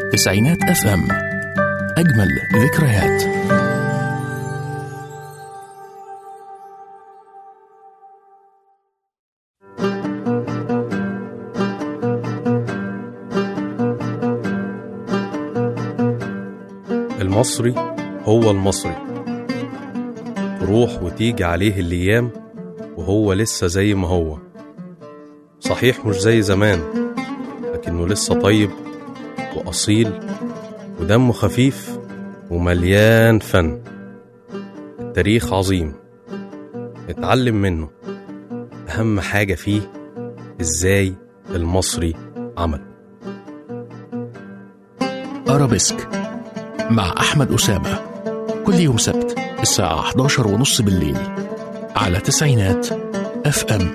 تسعينات اف ام اجمل ذكريات المصري هو المصري تروح وتيجي عليه الأيام وهو لسه زي ما هو صحيح مش زي زمان لكنه لسه طيب وأصيل ودمه خفيف ومليان فن التاريخ عظيم اتعلم منه أهم حاجة فيه إزاي المصري عمل ارابيسك مع احمد اسامه كل يوم سبت الساعه 11 ونص بالليل على تسعينات اف ام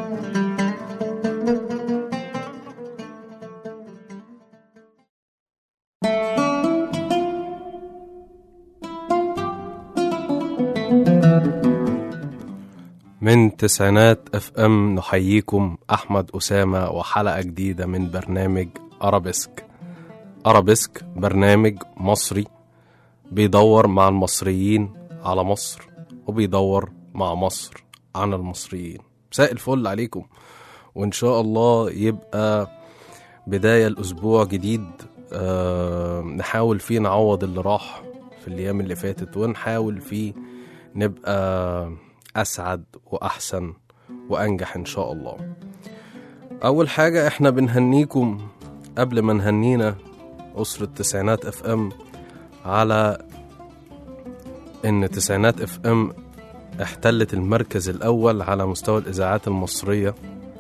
من تسعينات اف ام نحييكم احمد اسامه وحلقه جديده من برنامج ارابيسك ارابيسك برنامج مصري بيدور مع المصريين على مصر وبيدور مع مصر عن المصريين مساء الفل عليكم وان شاء الله يبقى بدايه الاسبوع جديد آه نحاول فيه نعوض اللي راح في الايام اللي فاتت ونحاول فيه نبقى اسعد واحسن وانجح ان شاء الله اول حاجه احنا بنهنيكم قبل ما نهنينا اسره تسعينات اف ام على ان تسعينات اف ام احتلت المركز الاول على مستوى الاذاعات المصريه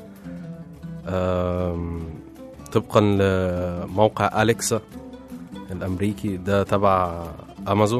آم، طبقا لموقع اليكسا الامريكي ده تبع امازون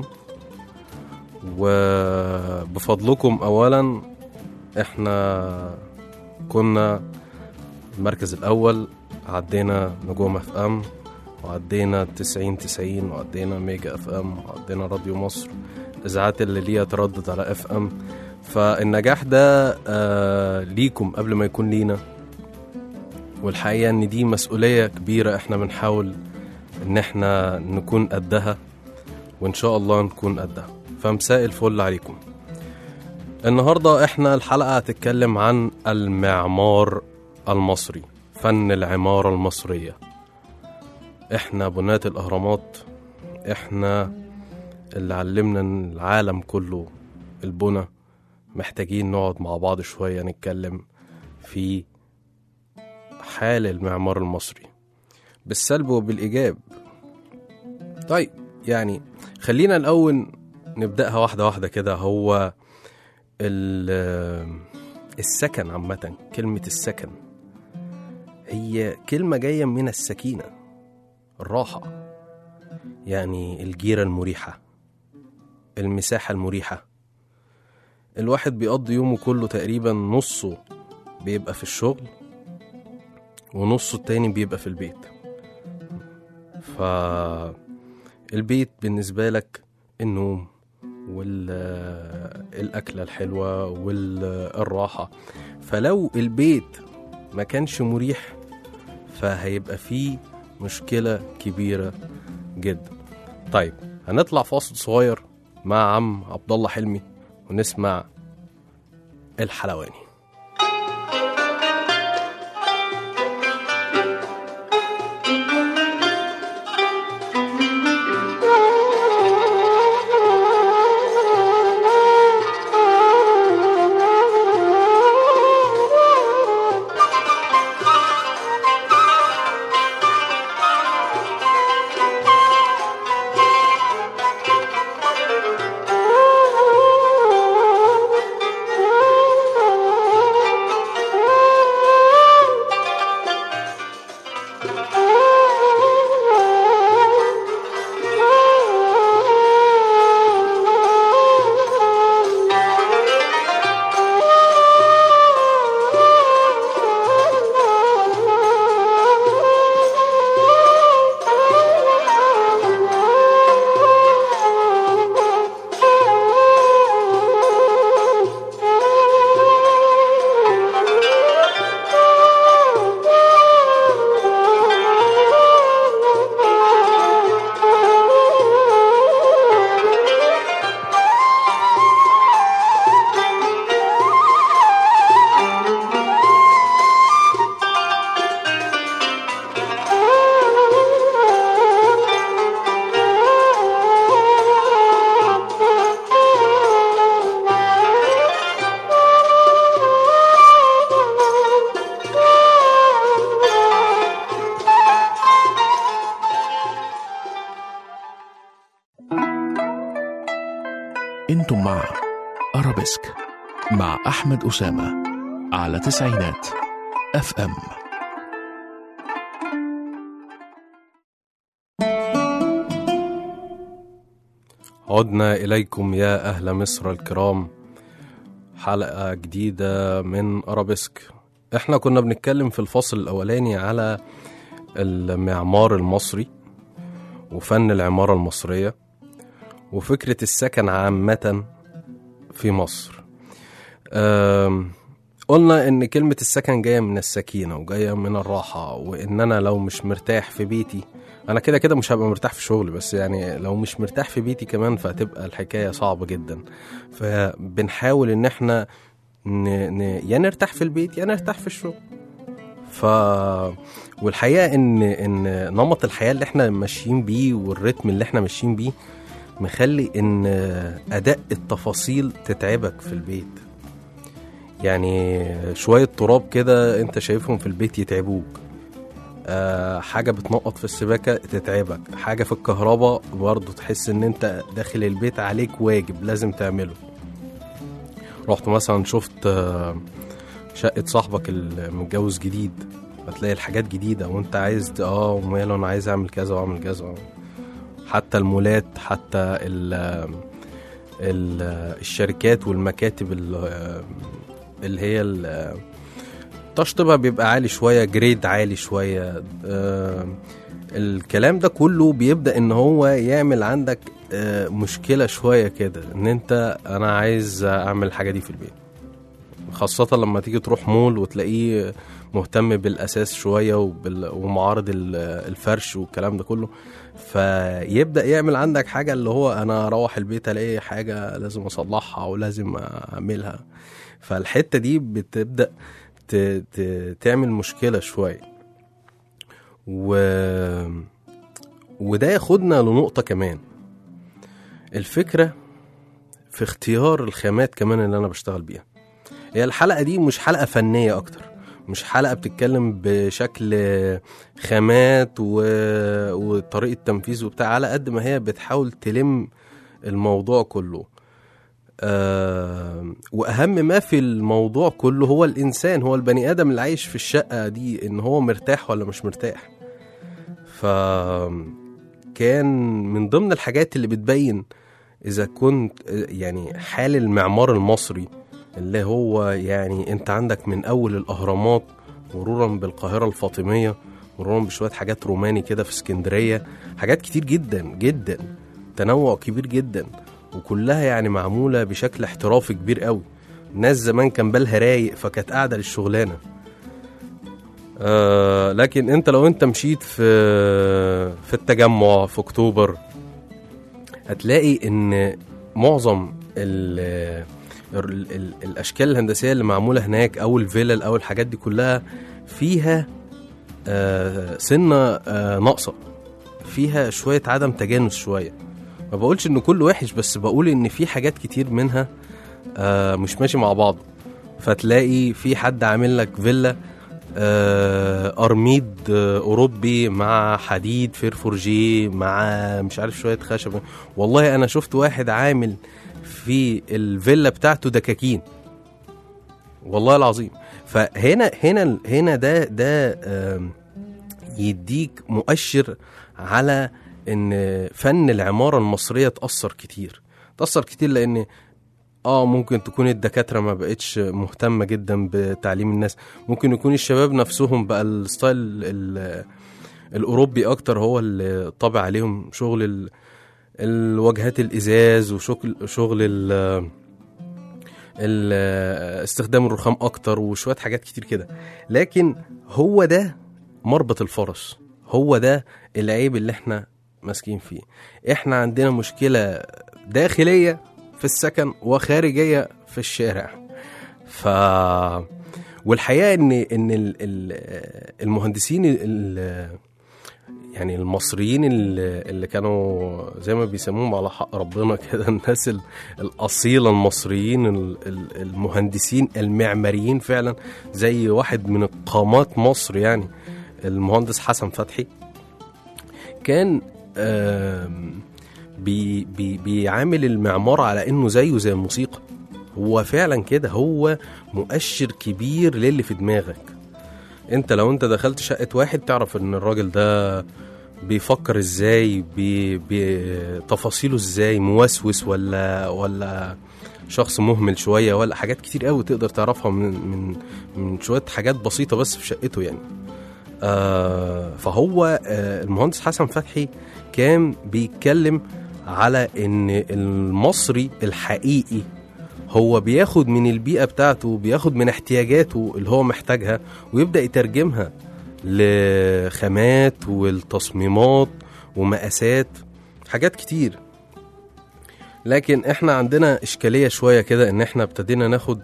وبفضلكم اولا احنا كنا المركز الاول عدينا نجوم اف ام وعدينا 90 90 وعدينا ميجا اف ام وعدينا راديو مصر الاذاعات اللي ليها تردد على اف ام فالنجاح ده آه ليكم قبل ما يكون لينا والحقيقه ان دي مسؤوليه كبيره احنا بنحاول ان احنا نكون قدها وان شاء الله نكون قدها فمساء الفل عليكم النهارده احنا الحلقه هتتكلم عن المعمار المصري فن العماره المصريه احنا بناة الاهرامات احنا اللي علمنا إن العالم كله البنى محتاجين نقعد مع بعض شويه نتكلم في حال المعمار المصري بالسلب وبالايجاب طيب يعني خلينا الاول نبداها واحده واحده كده هو ال- السكن عامه كلمه السكن هي كلمه جايه من السكينه الراحه يعني الجيره المريحه المساحه المريحه الواحد بيقضي يومه كله تقريبا نصه بيبقى في الشغل ونصه التاني بيبقى في البيت فالبيت بالنسبة لك النوم والأكلة الحلوة والراحة فلو البيت ما كانش مريح فهيبقى فيه مشكلة كبيرة جدا طيب هنطلع فاصل صغير مع عم عبد الله حلمي ونسمع الحلواني Oh كنتم مع أرابيسك مع أحمد أسامة على تسعينات اف ام عدنا إليكم يا أهل مصر الكرام حلقة جديدة من أرابيسك احنا كنا بنتكلم في الفصل الأولاني على المعمار المصري وفن العمارة المصرية وفكرة السكن عامة في مصر أم، قلنا ان كلمة السكن جاية من السكينة وجاية من الراحة وان انا لو مش مرتاح في بيتي انا كده كده مش هبقى مرتاح في شغلي بس يعني لو مش مرتاح في بيتي كمان فهتبقى الحكاية صعبة جدا فبنحاول ان احنا ن... ن... يا نرتاح في البيت يا نرتاح في الشغل ف والحقيقة ان ان نمط الحياة اللي احنا ماشيين بيه والريتم اللي احنا ماشيين بيه مخلي ان اداء التفاصيل تتعبك في البيت يعني شوية تراب كده انت شايفهم في البيت يتعبوك آه حاجة بتنقط في السباكة تتعبك حاجة في الكهرباء برضه تحس ان انت داخل البيت عليك واجب لازم تعمله رحت مثلا شفت آه شقة صاحبك المتجوز جديد هتلاقي الحاجات جديدة وانت عايز ت- اه وماله انا عايز اعمل كذا واعمل كذا حتى المولات حتى ال ال الشركات والمكاتب ال- اللي هي ال- تشطيبها بيبقى عالي شوية جريد عالي شوية آه، الكلام ده كله بيبدأ ان هو يعمل عندك آه، مشكلة شوية كده ان انت انا عايز اعمل الحاجة دي في البيت خاصة لما تيجي تروح مول وتلاقيه مهتم بالأساس شوية وبال... ومعارض ال- الفرش والكلام ده كله فيبدأ يعمل عندك حاجة اللي هو أنا أروح البيت ألاقي حاجة لازم أصلحها ولازم أعملها فالحتة دي بتبدأ ت... ت... تعمل مشكلة شوية و... وده ياخدنا لنقطة كمان الفكرة في اختيار الخامات كمان اللي أنا بشتغل بيها هي الحلقة دي مش حلقة فنية أكتر مش حلقة بتتكلم بشكل خامات و... وطريقة تنفيذ وبتاع على قد ما هي بتحاول تلم الموضوع كله آه وأهم ما في الموضوع كله هو الإنسان هو البني آدم اللي عايش في الشقة دي إن هو مرتاح ولا مش مرتاح ف كان من ضمن الحاجات اللي بتبين إذا كنت يعني حال المعمار المصري اللي هو يعني انت عندك من اول الاهرامات مرورا بالقاهره الفاطميه مرورا بشويه حاجات روماني كده في اسكندريه حاجات كتير جدا جدا تنوع كبير جدا وكلها يعني معموله بشكل احترافي كبير قوي الناس زمان كان بالها رايق فكانت قاعده للشغلانه آه لكن انت لو انت مشيت في في التجمع في اكتوبر هتلاقي ان معظم ال ال ال الاشكال الهندسيه اللي معموله هناك او الفيلل او الحاجات دي كلها فيها آه سنه آه ناقصه فيها شويه عدم تجانس شويه ما بقولش ان كله وحش بس بقول ان في حاجات كتير منها آه مش ماشي مع بعض فتلاقي في حد عامل لك فيلا آه قرميد آه اوروبي مع حديد فيرفورجي مع مش عارف شويه خشب والله انا شفت واحد عامل في الفيلا بتاعته دكاكين والله العظيم فهنا هنا هنا ده ده آم، يديك مؤشر على ان فن العماره المصريه تاثر كتير تاثر كتير لان اه ممكن تكون الدكاتره ما بقتش مهتمه جدا بتعليم الناس ممكن يكون الشباب نفسهم بقى الستايل ال- الاوروبي اكتر هو اللي طابع عليهم شغل ال- الواجهات الازاز وشغل شغل ال ال- استخدام الرخام اكتر وشويه حاجات كتير كده لكن هو ده مربط الفرس هو ده العيب اللي احنا ماسكين فيه احنا عندنا مشكله داخليه في السكن وخارجيه في الشارع ف والحقيقه ان ان ال- ال- المهندسين ال- يعني المصريين اللي, اللي كانوا زي ما بيسموهم على حق ربنا كده الناس ال- الأصيلة المصريين ال- ال- المهندسين المعماريين فعلا زي واحد من قامات مصر يعني المهندس حسن فتحي كان آم، بي بي بيعامل المعمار على انه زيه زي الموسيقى هو فعلا كده هو مؤشر كبير للي في دماغك انت لو انت دخلت شقة واحد تعرف ان الراجل ده بيفكر ازاي بي بي تفاصيله ازاي موسوس ولا ولا شخص مهمل شويه ولا حاجات كتير قوي تقدر تعرفها من من من شويه حاجات بسيطه بس في شقته يعني آه فهو آه المهندس حسن فتحي كان بيتكلم على ان المصري الحقيقي هو بياخد من البيئة بتاعته بياخد من احتياجاته اللي هو محتاجها ويبدأ يترجمها لخامات والتصميمات ومقاسات حاجات كتير لكن احنا عندنا اشكالية شوية كده ان احنا ابتدينا ناخد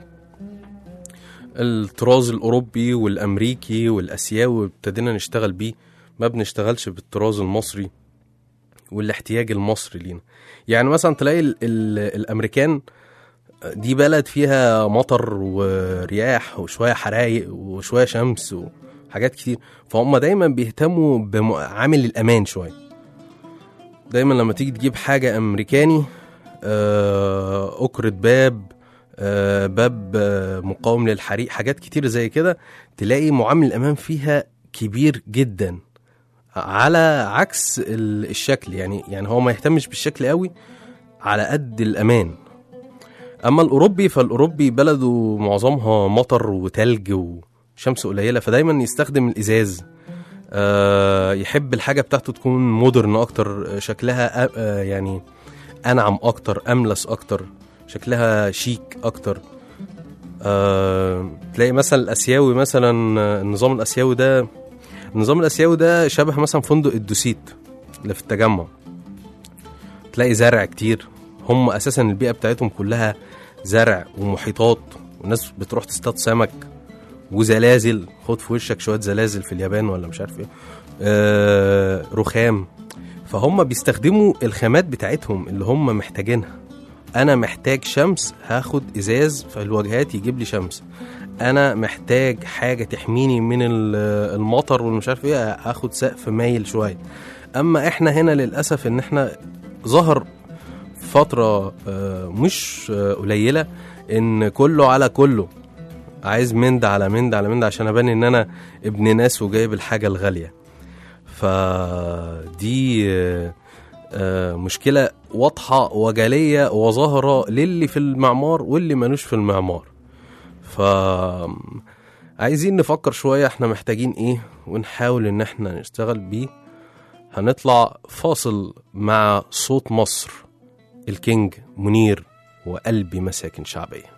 الطراز الاوروبي والامريكي والاسيوي وابتدينا نشتغل بيه ما بنشتغلش بالطراز المصري والاحتياج المصري لينا يعني مثلا تلاقي ال ال الامريكان دي بلد فيها مطر ورياح وشويه حرايق وشويه شمس وحاجات كتير فهم دايما بيهتموا بعامل الامان شويه دايما لما تيجي تجيب حاجه امريكاني آه، أكرة باب آه، باب آه، مقاوم للحريق حاجات كتير زي كده تلاقي معامل الأمان فيها كبير جدا على عكس ال- الشكل يعني يعني هو ما يهتمش بالشكل قوي على قد الأمان أما الأوروبي فالأوروبي بلده معظمها مطر وتلج وشمس قليلة فدايما يستخدم الإزاز آه، يحب الحاجة بتاعته تكون مودرن أكتر شكلها آه، آه، يعني انعم اكتر املس اكتر شكلها شيك اكتر أه تلاقي مثلا الاسيوي مثلا آه، النظام الاسيوي ده النظام الاسيوي ده شبه مثلا فندق الدوسيت اللي في التجمع تلاقي زرع كتير هم اساسا البيئه بتاعتهم كلها زرع ومحيطات والناس بتروح تصطاد سمك وزلازل خد في وشك شويه زلازل في اليابان ولا مش عارف ايه آه رخام فهم بيستخدموا الخامات بتاعتهم اللي هم محتاجينها انا محتاج شمس هاخد ازاز في الواجهات يجيب لي شمس انا محتاج حاجه تحميني من ال- المطر والمش عارف ايه هاخد سقف مايل شويه اما احنا هنا للاسف ان احنا ظهر فتره آه، مش آه، قليله ان كله على كله عايز من ده على من ده على من ده عشان ابان ان انا ابن ناس وجايب الحاجه الغاليه فدي آه، آه، مشكلة واضحة وجلية وظاهرة للي في المعمار واللي ملوش في المعمار ف عايزين نفكر شوية احنا محتاجين ايه ونحاول ان احنا نشتغل بيه هنطلع فاصل مع صوت مصر الكينج منير وقلبي مساكن شعبيه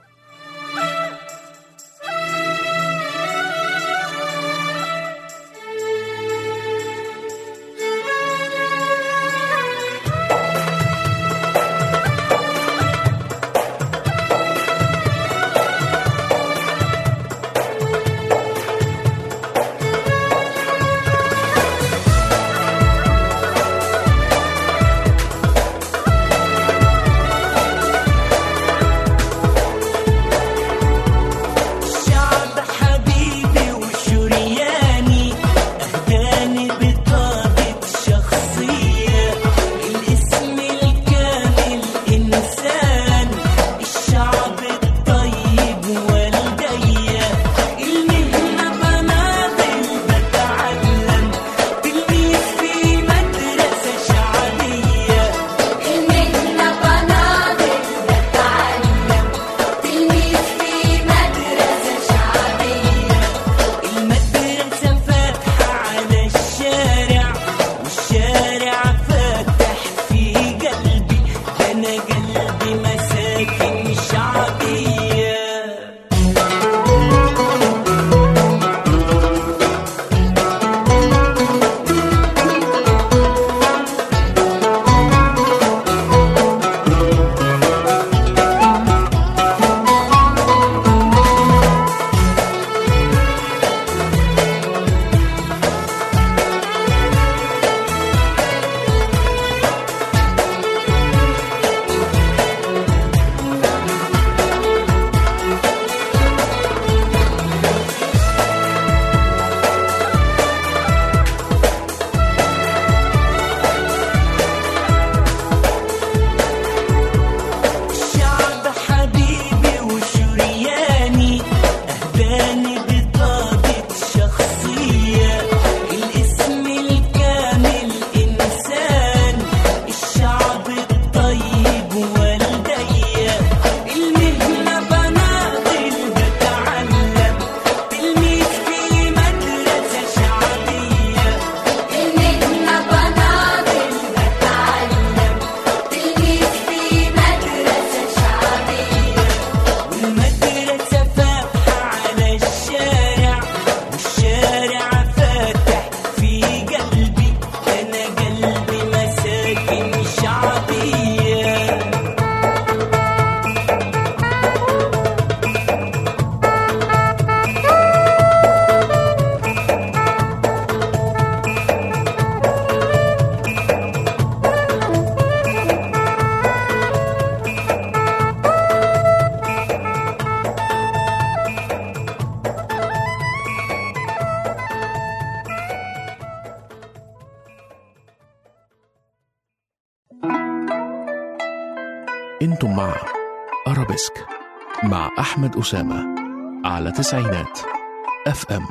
أنتم مع أرابيسك مع أحمد أسامة على تسعينات اف ام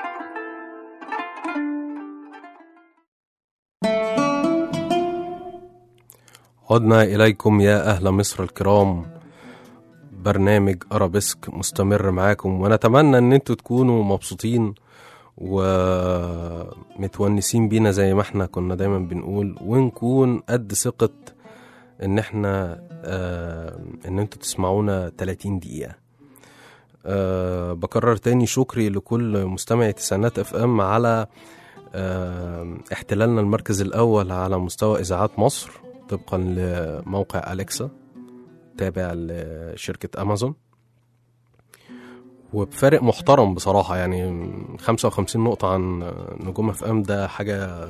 عدنا إليكم يا أهل مصر الكرام برنامج أرابيسك مستمر معاكم ونتمنى أن انتوا تكونوا مبسوطين ومتونسين بينا زي ما احنا كنا دايما بنقول ونكون قد ثقة ان احنا آه ان انتوا تسمعونا 30 دقيقة آه بكرر تاني شكري لكل مستمعي تسعينات اف ام على آه احتلالنا المركز الاول على مستوى اذاعات مصر طبقا لموقع أليكسا تابع لشركة أمازون وبفارق محترم بصراحة يعني 55 نقطة عن نجوم اف ام ده حاجة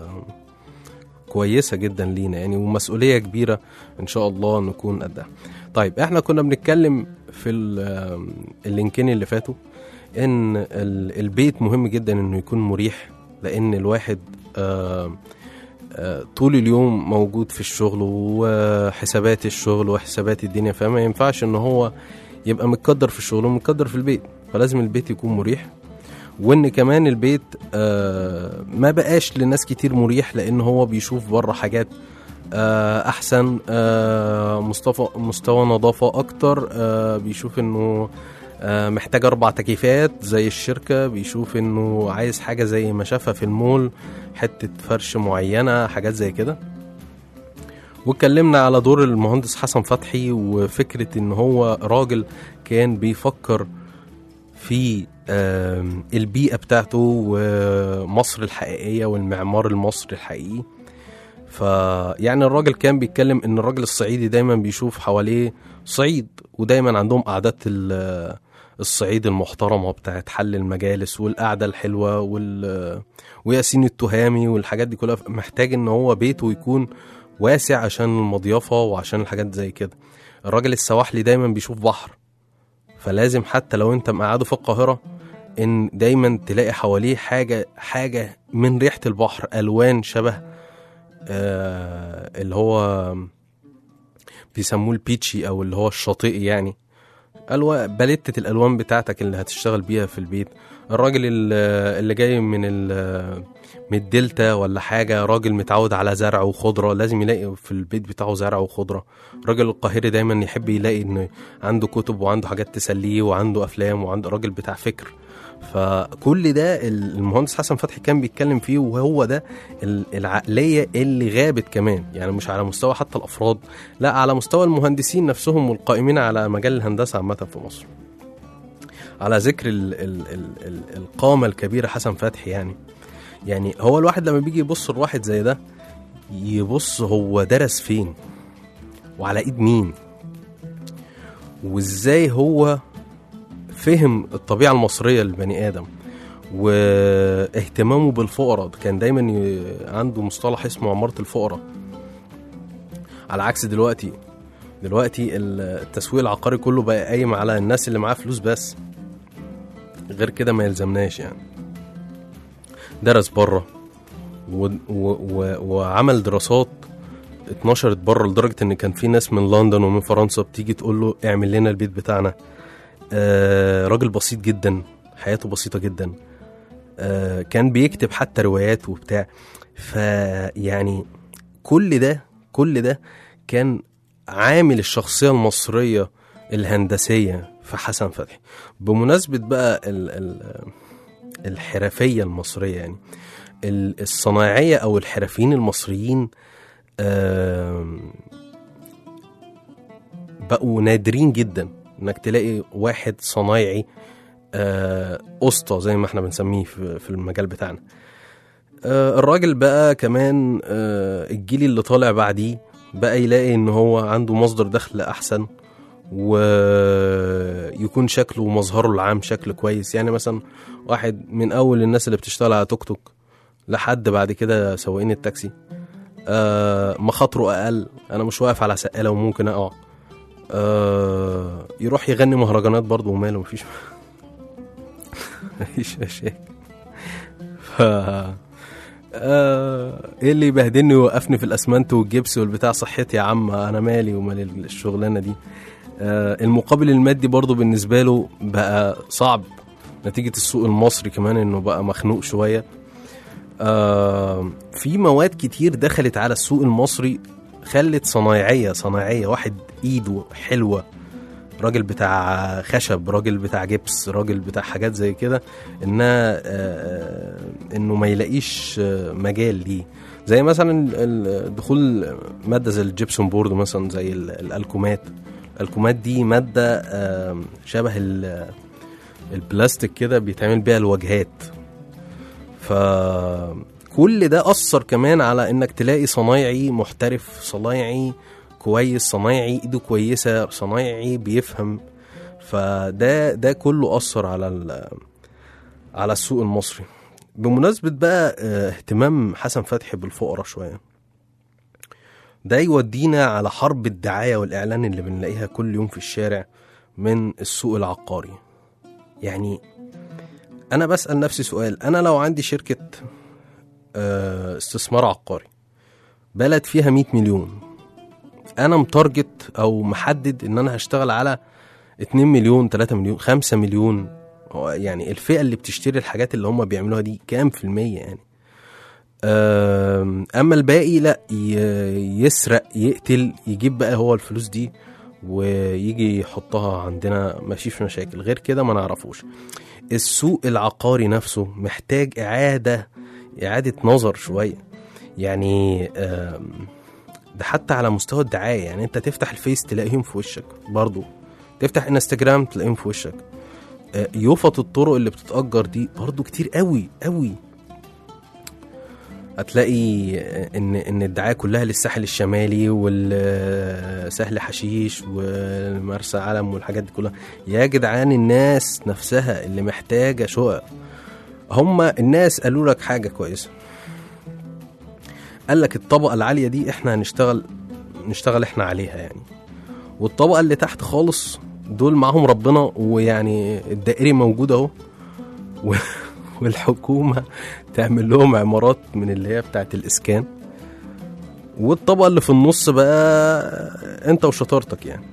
كويسة جدا لينا يعني ومسؤولية كبيرة ان شاء الله نكون قدها طيب احنا كنا بنتكلم في ال- اللينكين اللي فاتوا ان ال- البيت مهم جدا انه يكون مريح لان الواحد آه آه، طول اليوم موجود في الشغل وحسابات الشغل وحسابات الدنيا فما ينفعش ان هو يبقى متقدر في الشغل ومتقدر في البيت فلازم البيت يكون مريح وان كمان البيت آه، ما بقاش لناس كتير مريح لان هو بيشوف بره حاجات آه، احسن آه، مستوى مستوى نظافه اكتر آه، بيشوف انه آه، محتاج اربع تكييفات زي الشركه بيشوف انه عايز حاجه زي ما شافها في المول حته فرش معينه حاجات زي كده واتكلمنا على دور المهندس حسن فتحي وفكره ان هو راجل كان بيفكر في آم، البيئه بتاعته ومصر الحقيقيه والمعمار المصري الحقيقي فيعني الراجل كان بيتكلم ان الراجل الصعيدي دايما بيشوف حواليه صعيد ودايما عندهم قعدات ال- الصعيد المحترمه بتاعت حل المجالس والقعده الحلوه وال وياسين التهامي والحاجات دي كلها محتاج ان هو بيته يكون واسع عشان المضيافه وعشان الحاجات زي كده الراجل السواحلي دايما بيشوف بحر فلازم حتى لو انت مقعده في القاهره ان دايما تلاقي حواليه حاجه حاجه من ريحه البحر الوان شبه آه اللي هو بيسموه البيتشي او اللي هو الشاطئي يعني الوان باليتة الالوان بتاعتك اللي هتشتغل بيها في البيت الراجل ال- اللي جاي من ال- من الدلتا ولا حاجة راجل متعود على زرع وخضرة لازم يلاقي في البيت بتاعه زرع وخضرة الراجل القاهري دايما يحب يلاقي ان عنده كتب وعنده حاجات تسليه وعنده افلام وعنده راجل بتاع فكر فكل ده المهندس حسن فتحي كان بيتكلم فيه وهو ده ال- العقلية اللي غابت كمان يعني مش على مستوى حتى الأفراد لا على مستوى المهندسين نفسهم والقائمين على مجال الهندسة عامة في مصر على ذكر ال ال ال ال القامة الكبيرة حسن فتحي يعني يعني هو الواحد لما بيجي يبص لواحد زي ده يبص هو درس فين وعلى ايد مين وازاي هو فهم الطبيعة المصرية للبني آدم واهتمامه بالفقراء كان دايما ي- عنده مصطلح اسمه عمارة الفقراء على عكس دلوقتي دلوقتي ال- التسويق العقاري كله بقى قايم على الناس اللي معاه فلوس بس غير كده ما يلزمناش يعني درس بره و... و... و... وعمل دراسات اتنشرت بره لدرجة ان كان في ناس من لندن ومن فرنسا بتيجي تقول له اعمل لنا البيت بتاعنا آه راجل بسيط جدا حياته بسيطة جدا آه كان بيكتب حتى روايات وبتاع فيعني كل ده كل ده كان عامل الشخصية المصرية الهندسية في حسن فتحي بمناسبة بقى ال ال الحرفية المصرية يعني ال- الصناعية أو الحرفيين المصريين آم، بقوا نادرين جدا انك تلاقي واحد صنايعي آه، اسطى زي ما احنا بنسميه في في المجال بتاعنا آه، الراجل بقى كمان آه، الجيل اللي طالع بعديه بقى يلاقي ان هو عنده مصدر دخل احسن ويكون شكله ومظهره العام شكل كويس يعني مثلا واحد من اول الناس اللي بتشتغل على توك توك لحد بعد كده سواقين التاكسي آه مخاطره اقل انا مش واقف على سقاله وممكن اقع آه يروح يغني مهرجانات برضه وماله مفيش مفيش مشاكل ف آه، ايه اللي يبهدلني ويوقفني في الاسمنت والجبس والبتاع صحتي يا عم انا مالي ومال الشغلانه دي آه، المقابل المادي برضو بالنسبه له بقى صعب نتيجه السوق المصري كمان انه بقى مخنوق شويه آه، في مواد كتير دخلت على السوق المصري خلت صنايعيه صنايعيه واحد ايده حلوه راجل بتاع خشب راجل بتاع جبس راجل بتاع حاجات زي كده انها آه، انه ما يلاقيش آه، مجال ليه زي مثلا ال- دخول ماده زي الجبسون بورد مثلا زي ال- الالكومات الالكومات دي ماده آه، شبه ال- البلاستيك كده بيتعمل بيها الواجهات فكل ده اثر كمان على انك تلاقي صنايعي محترف صنايعي كويس صنايعي ايده كويسه صنايعي بيفهم فده ده كله اثر على ال- على السوق المصري بمناسبه بقى آه، اهتمام حسن فتحي بالفقراء شويه ده يودينا على حرب الدعايه والاعلان اللي بنلاقيها كل يوم في الشارع من السوق العقاري يعني انا بسال نفسي سؤال انا لو عندي شركه آه، استثمار عقاري بلد فيها 100 مليون انا متارجت او محدد ان انا هشتغل على 2 مليون 3 مليون 5 مليون هو يعني الفئه اللي بتشتري الحاجات اللي هم بيعملوها دي كام في الميه يعني آم، اما الباقي لا ي- يسرق يقتل يجيب بقى هو الفلوس دي ويجي يحطها عندنا مفيش مشاكل غير كده ما نعرفوش السوق العقاري نفسه محتاج اعاده اعاده نظر شويه يعني آم، ده حتى على مستوى الدعايه يعني انت تفتح الفيس تلاقيهم في وشك برضو تفتح انستجرام تلاقيهم في وشك آه، يوفط الطرق اللي بتتأجر دي برضو كتير قوي قوي هتلاقي آه، ان ان الدعايه كلها للساحل الشمالي والسهل حشيش ومرسى علم والحاجات دي كلها يا جدعان الناس نفسها اللي محتاجه شقق هم الناس قالوا لك حاجه كويسه قال لك الطبقه العاليه دي احنا هنشتغل نشتغل احنا عليها يعني والطبقه اللي تحت خالص دول معاهم ربنا ويعني الدائري موجود اهو و- والحكومه تعمل لهم عمارات من اللي هي بتاعت الاسكان والطبقه اللي في النص بقى انت وشطارتك يعني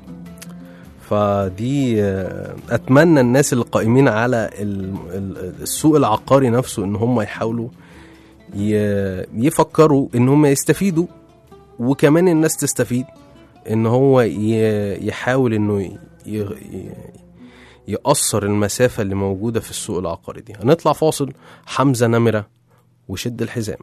فدي آه، اتمنى الناس اللي قائمين على ال- ال- السوق العقاري نفسه ان هم يحاولوا ي- يفكروا ان هم يستفيدوا وكمان الناس تستفيد ان هو ي- يحاول انه ي- ي- يقصر المسافة اللي موجودة في السوق العقاري دي هنطلع فاصل حمزة نمرة وشد الحزام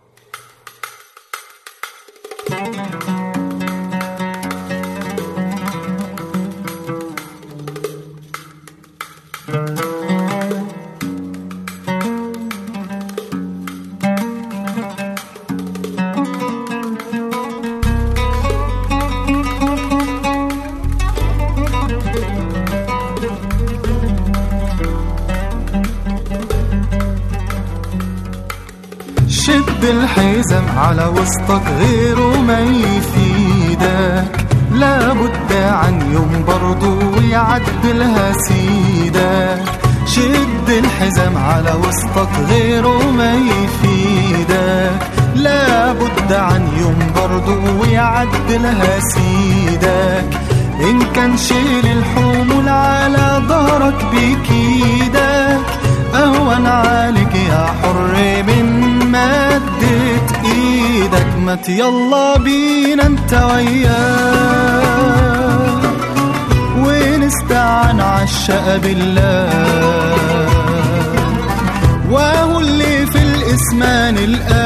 شد الحزام على وسطك غيره ما يفيدك لابد عن يوم برضو يعدلها سيدك شد الحزام على وسطك غيره ما يفيدك لابد عن يوم برضو يعدلها سيدك إن كان شيل الحمول على ظهرك بكيدك أهون عليك يا حر من مدت إيدك مت يلا بينا انت وياه ونستعن عالشقى بالله وهو اللي في الاسمان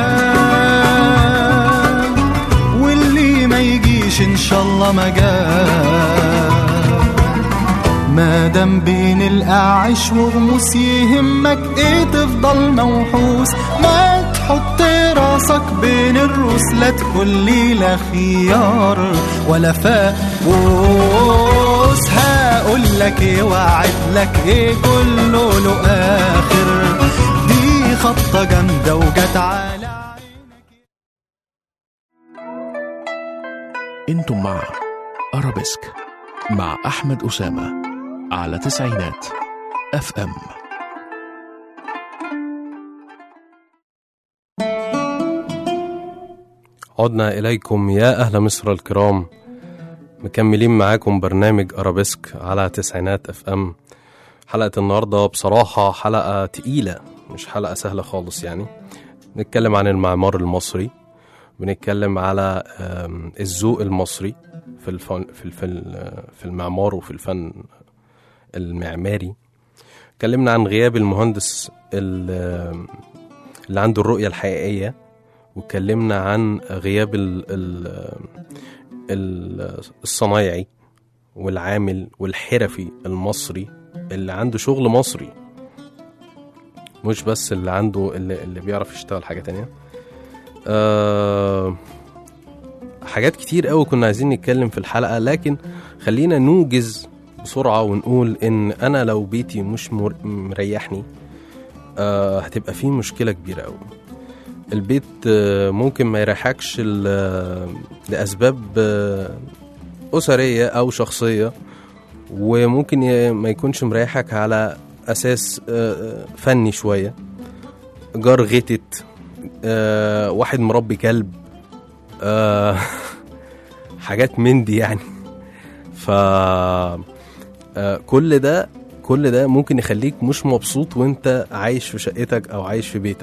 الآن واللي ما يجيش ان شاء الله ما جاء ما دام بين الأعش وغموس يهمك ايه تفضل موحوس ما تحط راسك بين الروس لا تقول لي لا خيار ولا فاقوس هقول لك ايه واعد لك ايه كله له اخر دي خطة جامدة وجت على عينك انتم مع ارابيسك مع احمد اسامه على تسعينات اف ام عدنا إليكم يا أهل مصر الكرام مكملين معاكم برنامج أرابيسك على تسعينات اف ام حلقة النهاردة بصراحة حلقة تقيلة مش حلقة سهلة خالص يعني بنتكلم عن المعمار المصري بنتكلم على آم، الذوق المصري في الفن في الفن في المعمار وفي الفن المعماري اتكلمنا عن غياب المهندس ال- اللي عنده الرؤية الحقيقية واتكلمنا عن غياب ال ال ال الصنايعي والعامل والحرفي المصري اللي عنده شغل مصري مش بس اللي عنده اللي, اللي بيعرف يشتغل حاجة تانية أه حاجات كتير قوي كنا عايزين نتكلم في الحلقة لكن خلينا نوجز بسرعة ونقول إن أنا لو بيتي مش مر- مريحني أه هتبقى فيه مشكلة كبيرة قوي البيت آه، ممكن ما يريحكش ل- آه، لأسباب آه، أسرية أو شخصية وممكن ي- ما يكونش مريحك على أساس آه، آه، فني شوية جار غتت آه، واحد مربي كلب آه، حاجات من دي يعني ف آه، كل ده كل ده ممكن يخليك مش مبسوط وانت عايش في شقتك او عايش في بيتك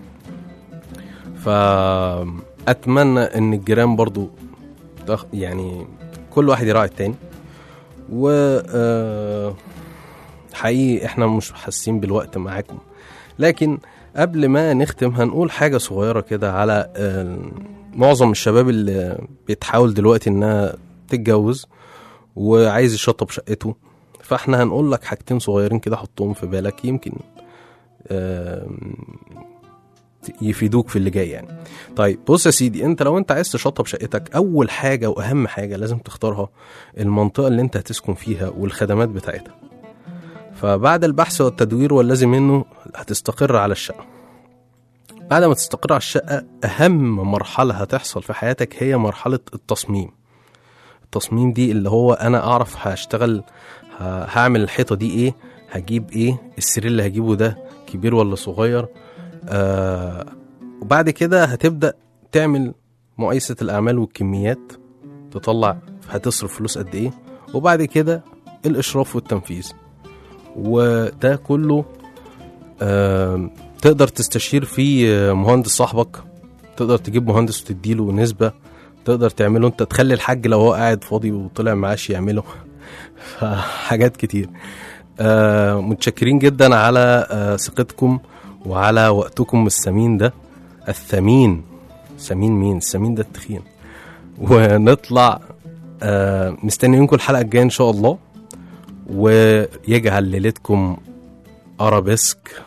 فأتمنى إن الجيران برضو تخ- يعني كل واحد يراعي التاني و آه، حقيقي احنا مش حاسين بالوقت معاكم لكن قبل ما نختم هنقول حاجة صغيرة كده على آه، معظم الشباب اللي بتحاول دلوقتي انها تتجوز وعايز يشطب شقته فاحنا هنقول لك حاجتين صغيرين كده حطهم في بالك يمكن آم، يفيدوك في اللي جاي يعني طيب بص يا سيدي انت لو انت عايز تشطب شقتك اول حاجه واهم حاجه لازم تختارها المنطقه اللي انت هتسكن فيها والخدمات بتاعتها فبعد البحث والتدوير والذي منه هتستقر على الشقه بعد ما تستقر على الشقه اهم مرحله هتحصل في حياتك هي مرحله التصميم التصميم دي اللي هو انا اعرف هشتغل ه- هعمل الحيطه دي ايه هجيب ايه السرير اللي هجيبه ده كبير ولا صغير آه وبعد كده هتبدا تعمل مقايسه الاعمال والكميات تطلع هتصرف فلوس قد ايه وبعد كده الاشراف والتنفيذ وده كله آه تقدر تستشير فيه مهندس صاحبك تقدر تجيب مهندس وتديله نسبة تقدر تعمله انت تخلي الحاج لو هو قاعد فاضي وطلع معاش يعمله حاجات كتير آه متشكرين جدا على آه ثقتكم وعلى وقتكم الثمين ده الثمين ثمين مين الثمين ده التخين ونطلع آه مستنيينكم الحلقة الجاية إن شاء الله ويجعل ليلتكم أرابيسك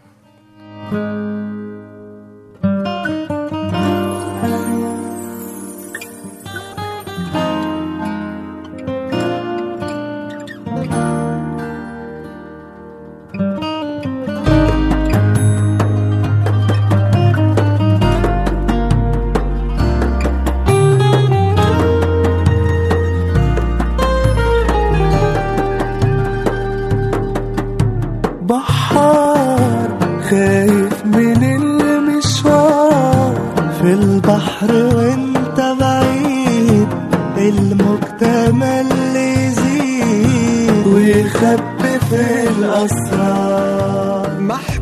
بحار خايف من المشوار في البحر وانت بعيد المجتمع اللي يزيد ويخبي في الأسرار محبوب